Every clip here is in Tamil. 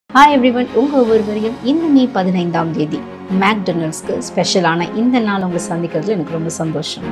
ஹாய் எவ்ரிவன் உங்க ஒவ்வொருவரையும் இந்த மே பதினைந்தாம் தேதி மேக்டொனல்ட்ஸ்க்கு ஸ்பெஷலான இந்த நாள் உங்களை சந்திக்கிறதுல எனக்கு ரொம்ப சந்தோஷம்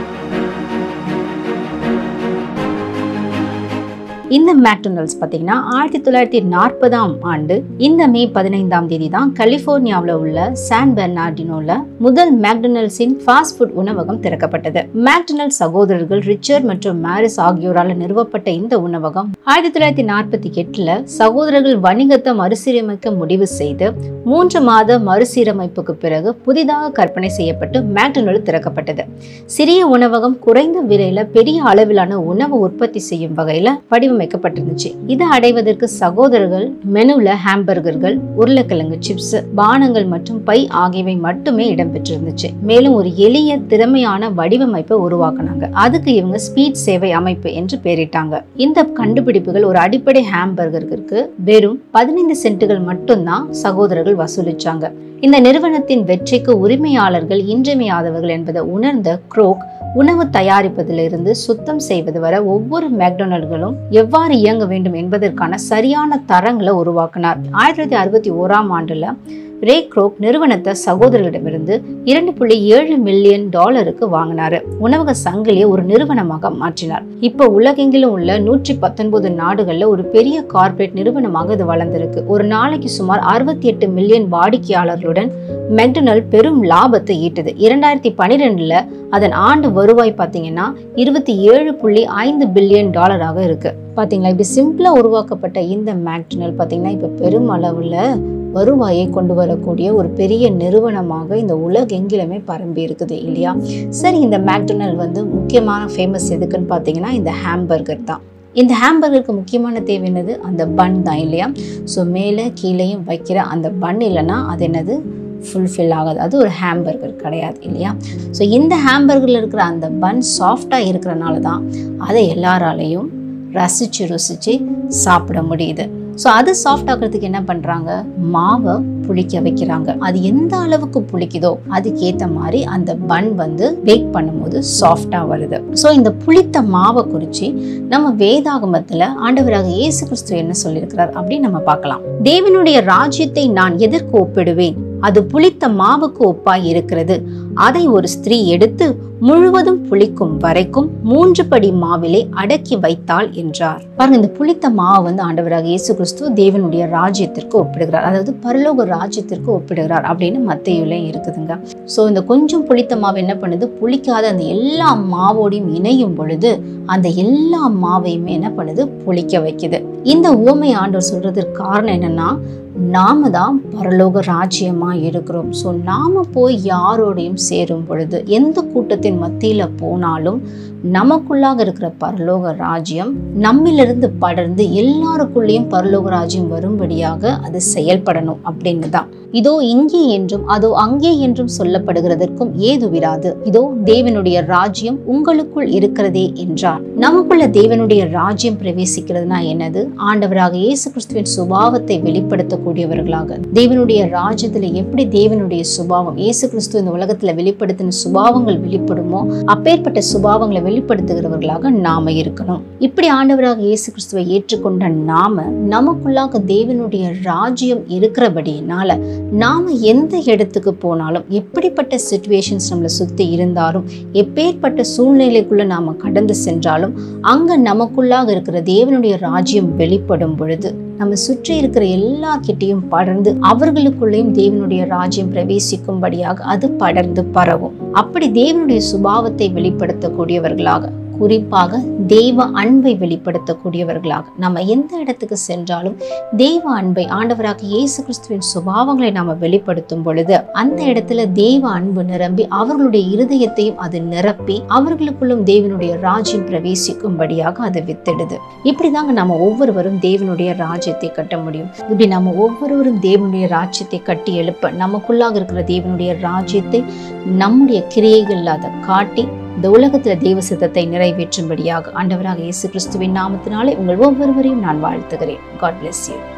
இந்த மேக்டொனல்ட்ஸ் பார்த்தீங்கன்னா ஆயிரத்தி தொள்ளாயிரத்தி நாற்பதாம் ஆண்டு இந்த மே பதினைந்தாம் தேதி தான் கலிபோர்னியாவில் உள்ள சான் பெர்னார்டினோல முதல் மேக்டொனல்ட்ஸின் ஃபாஸ்ட் ஃபுட் உணவகம் திறக்கப்பட்டது மேக்டொனல்ட் சகோதரர்கள் ரிச்சர்ட் மற்றும் மாரிஸ் ஆகியோரால் நிறுவப்பட்ட இந்த உணவகம் ஆயிரத்தி தொள்ளாயிரத்தி நாற்பத்தி எட்டுல சகோதரர்கள் வணிகத்தை மறுசீரமைக்க முடிவு செய்து மூன்று மாத மறுசீரமைப்புக்கு பிறகு புதிதாக கற்பனை செய்யப்பட்டு மேக்டொனல்ட் திறக்கப்பட்டது சிறிய உணவகம் குறைந்த விலையில பெரிய அளவிலான உணவு உற்பத்தி செய்யும் வகையில வடிவமைக்கப்பட்டிருந்துச்சு இதை அடைவதற்கு சகோதரர்கள் மெனுல ஹாம்பர்கர்கள் உருளைக்கிழங்கு சிப்ஸ் பானங்கள் மற்றும் பை ஆகியவை மட்டுமே இடம்பெற்றிருந்துச்சு மேலும் ஒரு எளிய திறமையான வடிவமைப்பை உருவாக்குனாங்க அதுக்கு இவங்க ஸ்பீட் சேவை அமைப்பு என்று பெயரிட்டாங்க இந்த கண்டுபிடிப்புகள் ஒரு அடிப்படை ஹாம்பர்கருக்கு வெறும் பதினைந்து சென்ட்டுகள் மட்டும்தான் சகோதரர்கள் வசூலிச்சாங்க இந்த நிறுவனத்தின் வெற்றிக்கு உரிமையாளர்கள் இன்றியமையாதவர்கள் என்பதை உணர்ந்த குரோக் உணவு தயாரிப்பதிலிருந்து சுத்தம் செய்வது வரை ஒவ்வொரு மேக்டொனல்டுகளும் எவ்வாறு இயங்க வேண்டும் என்பதற்கான சரியான தரங்களை உருவாக்கினார் ஆயிரத்தி தொள்ளாயிரத்தி அறுபத்தி ஓராம் ஆண்டுல ரே குரோக் நிறுவனத்தை சகோதரர்களிடமிருந்து இரண்டு புள்ளி ஏழு மில்லியன் டாலருக்கு வாங்கினாரு உணவக சங்கிலியை ஒரு நிறுவனமாக மாற்றினார் இப்ப உலகெங்கிலும் உள்ள நூற்றி பத்தொன்பது நாடுகள்ல ஒரு பெரிய கார்ப்பரேட் நிறுவனமாக இது வளர்ந்திருக்கு ஒரு நாளைக்கு சுமார் அறுபத்தி எட்டு மில்லியன் வாடிக்கையாளர்களுடன் மெக்டொனல்ட் பெரும் லாபத்தை ஈட்டுது இரண்டாயிரத்தி பனிரெண்டுல அதன் ஆண்டு வருவாய் பார்த்தீங்கன்னா இருபத்தி ஏழு புள்ளி ஐந்து பில்லியன் டாலராக இருக்கு பாத்தீங்களா இப்படி சிம்பிளா உருவாக்கப்பட்ட இந்த மேக்டொனல் பாத்தீங்கன்னா இப்ப பெரும் அளவுல வருவாயை கொண்டு வரக்கூடிய ஒரு பெரிய நிறுவனமாக இந்த உலகெங்கிலுமே பரம்பி இருக்குது இல்லையா சரி இந்த மேக்டொனல் வந்து முக்கியமான ஃபேமஸ் எதுக்குன்னு பார்த்தீங்கன்னா இந்த ஹாம்பர்கர் தான் இந்த ஹாம்பர்கருக்கு முக்கியமான தேவை என்னது அந்த பன் தான் இல்லையா ஸோ மேலே கீழேயும் வைக்கிற அந்த பன் இல்லைன்னா அது என்னது ஃபுல்ஃபில் ஆகாது அது ஒரு ஹாம்பர்கர் கிடையாது இல்லையா ஸோ இந்த ஹாம்பர்கரில் இருக்கிற அந்த பன் சாஃப்டாக இருக்கிறனால தான் அதை எல்லாராலையும் ரசித்து ருசித்து சாப்பிட முடியுது ஸோ அது சாஃப்ட் ஆகிறதுக்கு என்ன பண்ணுறாங்க மாவை புளிக்க வைக்கிறாங்க அது எந்த அளவுக்கு புளிக்குதோ அதுக்கேற்ற மாதிரி அந்த பன் வந்து பேக் பண்ணும்போது சாஃப்டாக வருது ஸோ இந்த புளித்த மாவை குறித்து நம்ம வேதாகமத்தில் ஆண்டவராக இயேசு கிறிஸ்து என்ன சொல்லியிருக்கிறார் அப்படின்னு நம்ம பார்க்கலாம் தேவனுடைய ராஜ்யத்தை நான் எதற்கு ஒப்பிடுவேன் அது புளித்த மாவுக்கு ஒப்பாய் இருக்கிறது அதை ஒரு ஸ்திரீ எடுத்து முழுவதும் புளிக்கும் வரைக்கும் மூன்று படி மாவிலே அடக்கி வைத்தாள் என்றார் பாருங்க இந்த புளித்த மாவு வந்து ஆண்டவராக இயேசு கிறிஸ்து தேவனுடைய ராஜ்யத்திற்கு ஒப்பிடுகிறார் அதாவது பரலோக ராஜ்யத்திற்கு ஒப்பிடுகிறார் அப்படின்னு மத்தையிலையும் இருக்குதுங்க ஸோ இந்த கொஞ்சம் புளித்த மாவு என்ன பண்ணுது புளிக்காத அந்த எல்லா மாவோடையும் இணையும் பொழுது அந்த எல்லா மாவையுமே என்ன பண்ணுது புளிக்க வைக்குது இந்த ஊமை ஆண்டவர் சொல்றதுக்கு காரணம் என்னன்னா நாம தான் பரலோக ராஜ்யமா இருக்கிறோம் ஸோ நாம போய் யாரோடையும் சேரும் பொழுது எந்த கூட்டத்தின் மத்தியில போனாலும் நமக்குள்ளாக இருக்கிற பரலோக ராஜ்யம் நம்மிலிருந்து படர்ந்து எல்லாருக்குள்ளேயும் பரலோக ராஜ்யம் வரும்படியாக அது செயல்படணும் அப்படின்னு தான் இதோ இங்கே என்றும் அதோ அங்கே என்றும் சொல்லப்படுகிறதற்கும் ஏதுவிராது இதோ தேவனுடைய ராஜ்யம் உங்களுக்குள் இருக்கிறதே என்றார் நமக்குள்ள தேவனுடைய ராஜ்யம் பிரவேசிக்கிறதுனா என்னது ஆண்டவராக இயேசு கிறிஸ்துவின் சுபாவத்தை வெளிப்படுத்தக்கூடியவர்களாக தேவனுடைய ராஜ்யத்துல எப்படி தேவனுடைய சுபாவம் இயேசு கிறிஸ்து இந்த உலகத்துல வெளிப்படுத்தின சுபாவங்கள் வெளிப்படுமோ அப்பேற்பட்ட சுபாவங்களை வெளிப்படுத்துகிறவர்களாக நாம இருக்கணும் இப்படி ஆண்டவராக இயேசு கிறிஸ்துவை ஏற்றுக்கொண்ட நாம நமக்குள்ளாக தேவனுடைய ராஜ்யம் இருக்கிறபடியினால நாம எந்த இடத்துக்கு போனாலும் எப்படிப்பட்ட சுச்சுவேஷன்ஸ் நம்மளை சுத்தி இருந்தாலும் எப்பேற்பட்ட சூழ்நிலைக்குள்ள நாம கடந்து சென்றாலும் அங்க நமக்குள்ளாக இருக்கிற தேவனுடைய ராஜ்யம் வெளிப்படும் பொழுது நம்ம சுற்றி இருக்கிற எல்லார்கிட்டையும் படர்ந்து அவர்களுக்குள்ளேயும் தேவனுடைய ராஜ்யம் பிரவேசிக்கும்படியாக அது படர்ந்து பரவும் அப்படி தேவனுடைய சுபாவத்தை வெளிப்படுத்தக்கூடியவர்களாக குறிப்பாக தெய்வ அன்பை வெளிப்படுத்தக்கூடியவர்களாக நம்ம எந்த இடத்துக்கு சென்றாலும் தெய்வ அன்பை ஆண்டவராக இயேசு கிறிஸ்துவின் சுபாவங்களை நாம வெளிப்படுத்தும் பொழுது அந்த இடத்துல தெய்வ அன்பு நிரம்பி அவர்களுடைய இருதயத்தையும் அது நிரப்பி அவர்களுக்குள்ளும் தேவனுடைய ராஜ்யம் பிரவேசிக்கும்படியாக அது வித்திடுது இப்படிதாங்க நம்ம ஒவ்வொருவரும் தேவனுடைய ராஜ்யத்தை கட்ட முடியும் இப்படி நம்ம ஒவ்வொருவரும் தேவனுடைய ராஜ்யத்தை கட்டி எழுப்ப நமக்குள்ளாக இருக்கிற தேவனுடைய ராஜ்யத்தை நம்முடைய கிரியைகள் அதை காட்டி இந்த உலகத்துல தெய்வ சித்தத்தை நிறைவேற்றும்படியாக ஆண்டவராக இயேசு கிறிஸ்துவின் நாமத்தினாலே உங்கள் ஒவ்வொருவரையும் நான் வாழ்த்துகிறேன் காட் bless you